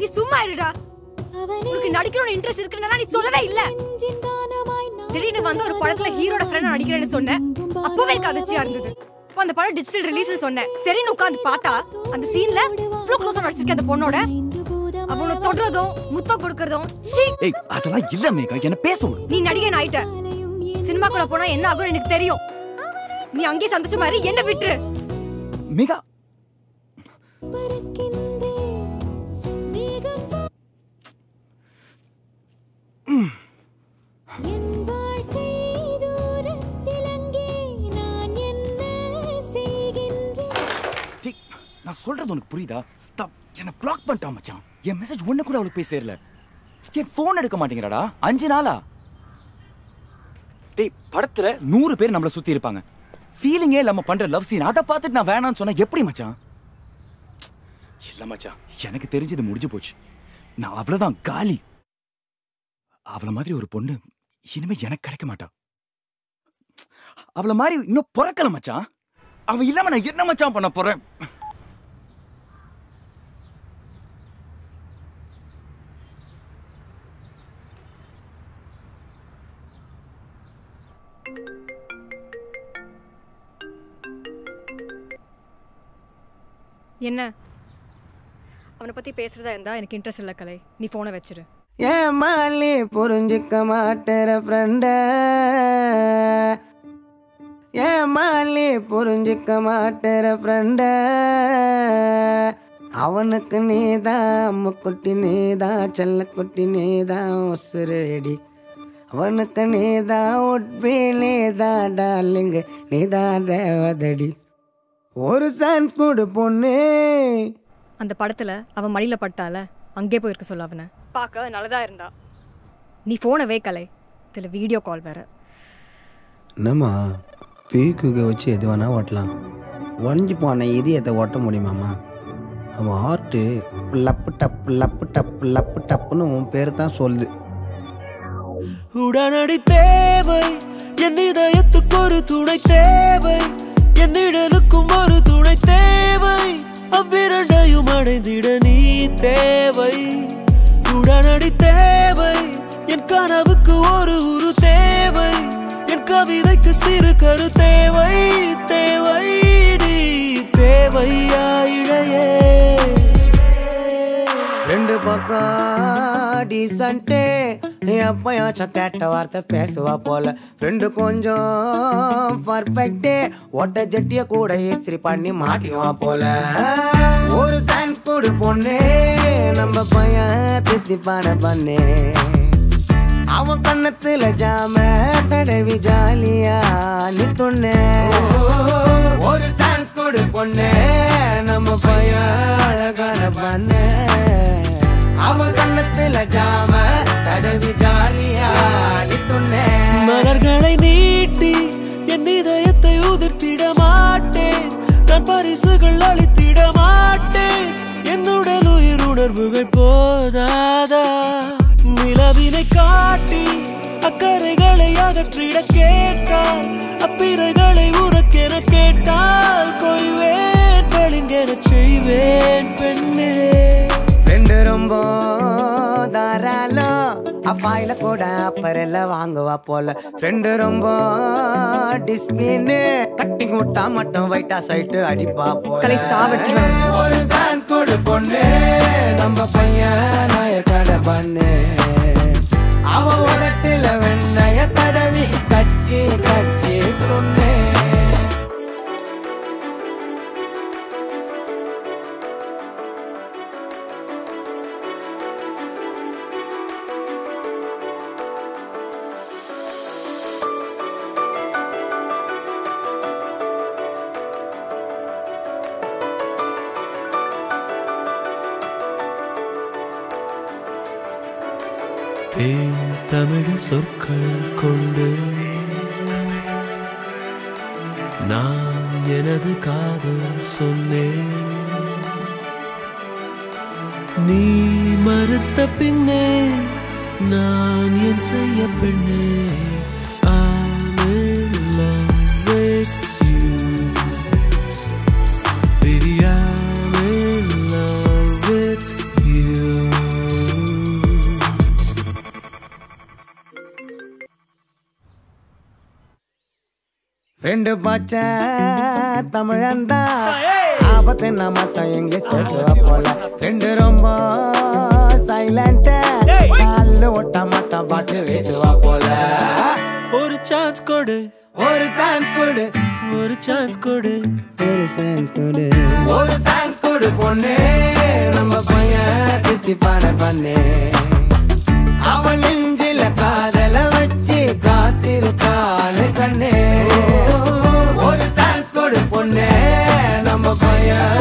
நீ சும்மா இருடா உனக்கு நடிக்கணும்னு இன்ட்ரெஸ்ட் இருக்குன்னா நீ சொல்லவே இல்ல திடீர்னு வந்து ஒரு படத்துல ஹீரோட ஃப்ரெண்ட் நடிக்கிறேன்னு சொன்னேன் அப்பவே எனக்கு அதிர்ச்சியா இருந்தது அப்ப அந்த படம் டிஜிட்டல் ரிலீஸ்னு சொன்னேன் சரின்னு உட்காந்து பார்த்தா அந்த சீன்ல ஃப்ளோ க்ளோஸா நடிச்சிருக்க அந்த பொண்ணோட அவனை தொடுறதும் முத்தம் கொடுக்கறதும் சீ ஏய் அதெல்லாம் இல்ல மேகா என்ன பேச விடு நீ நடிகன் ஆயிட்ட சினிமாக்குள்ள போனா என்ன ஆகும் எனக்கு தெரியும் நீ அங்கேயே சந்தோஷமா இரு என்ன விட்டுரு மேகா டேய், நான் சொல்றது உனக்கு புரியுதா த- என்ன பிளாக் பண்ணிட்டான் மச்சான் என் மெசேஜ் ஒண்ணு கூட அவளுக்கு போய் சேரல என் ஃபோன் எடுக்க மாட்டேங்கிறாடா அஞ்சு நாளா டேய் படத்துல நூறு பேர் நம்மள சுத்தி இருப்பாங்க ஃபீலிங்கே இல்லாம பண்ற லவ் சீன் அதை பார்த்துட்டு நான் வேணாம்னு சொன்னா எப்படி மச்சான் இல்ல மச்சான் எனக்கு தெரிஞ்சது முடிஞ்சு போச்சு நான் அவ்வளவுதான் காலி அவள மாதிரி ஒரு பொண்ணு இனிமே எனக்கு கிடைக்க மாட்டா அவள மாதிரி இன்னும் பிறக்கல மச்சான் அவ இல்லாம நான் என்ன மச்சான் பண்ண போறேன் என்ன அவனை பத்தி பேசுறதா இருந்தா எனக்கு இன்ட்ரெஸ்ட் இல்ல கலை நீ போனை வச்சிரு ஏன் மாலி புரிஞ்சுக்க மாட்டேற ஃப்ரெண்ட ஏன் மாலி புரிஞ்சுக்க மாட்டேற ஃப்ரெண்ட அவனுக்கு நீதான் அம்முக்குட்டி நீதான் செல்லக்குட்டி நீதான் உசுரடி அவனுக்கு நீதான் உட்பி நீதான் டார்லிங் நீதான் தேவதடி ஒரு சான்ஸ் கொடு பொண்ணு அந்த படத்துல அவன் மடியில பட்டால அங்கே போயிருக்க சொல்ல அவனை பார்க்க நல்லதா இருந்தா நீ போனை வை கலை இதுல வீடியோ கால் வேற என்னம்மா பீக்குக வச்சு எது வேணா ஓட்டலாம் உடஞ்சி போன இதயத்தை ஓட்ட முடியுமாம்மா அவன் ஹார்ட்டு லப்பு டப்பு லப்பு டப்பு லப்பு டப்புன்னு உன் பேர் தான் சொல்லுது உடனடி தேவை என் இதயத்துக்கு ஒரு துணை தேவை என் நிழலுக்கும் ஒரு துணை தேவை அவ்விரண்டையும் அடைந்திட நீ தேவை உடனடி தேவை என் கனவுக்கு ஒரு உரு தேவை என் கவிதைக்கு சிறு கரு தேவை தேவை நீ தேவையா இழையே ரெண்டு பக்கம் டீசன்ட்டு எப்பயாச்சும் கேட்ட வார்த்தை பேசுவா போல ரெண்டு கொஞ்சம் பர்ஃபெக்ட்டு ஒட்ட ஜட்டிய கூட இஸ்திரி பண்ணி மாட்டிவா போல ஒரு சான்ஸ் கொடு பொண்ணு நம்ம பையன் தித்தி பாட பண்ணு அவன் கண்ணத்துல ஜாம தடவி ஜாலியா நீ துண்ணு ஒரு சான்ஸ் கொடு பொண்ணு நம்ம பையன் அழகான பண்ணு அவன் கண்ணத்துல ஜாம தடவி ஜாலியா நீ துண்ணு மலர்களை நீட்டி என் இதயத்தை உதிர்த்திட மாட்டேன் நான் பரிசுகள் அளித்திட மாட்டேன் என்னுடல் உயிர் உணர்வுகள் போதாதா நிலவினை காட்டி அக்கறைகளை அகற்றிட கேட்டால் அப்பிறைகளை உனக்கென கேட்டால் கொய்வேன் பளிங்கென செய்வேன் பெண்ணே ரெண்டு ரொம்ப தாராளம் அப்பாயில கூட அப்பரெல்ல வாங்குவா போல ரெண்டு ரொம்ப டிஸ்பிளின் கட்டி விட்டா மட்டும் வைட்டா சைட்டு அடிப்பா போல கலை சாவடிச்சிடும். ஒரு சான்ஸ் கொடு பொண்ணு நம்ம பையன் நாய கடை பண்ணு அவ உலகத்துல வெண்ணைய தடவி கச்சி கச்சி பொண்ணு தேன் தமிழில் சொற்கள் கொண்டு நான் எனது காதல் சொன்னேன் நீ மறுத்த பின்னே நான் என் செய்ய பெண்ணே I'm in love with you. Baby, I'm in love with you. ரெண்டு பச்சை தமிழந்தா ஆபத்து நான் மட்டும் இங்கிலீஷ் பேசுவா போல ரெண்டு ரொம்ப சைலண்ட் காலில் ஒட்ட மாட்டா பாட்டு வீசுவா போல ஒரு சான்ஸ் கொடு ஒரு சான்ஸ் கொடு ஒரு சான்ஸ் கொடு ஒரு சான்ஸ் கொடு ஒரு சான்ஸ் கொடு பொண்ணு நம்ம பையன் தித்தி பாட பண்ணு அவள் நெஞ்சில காதல வச்சு காத்திருக்கான்னு கண்ணே ஒரு சான்ஸ் கொடு பொண்ணு நம்ம பையன்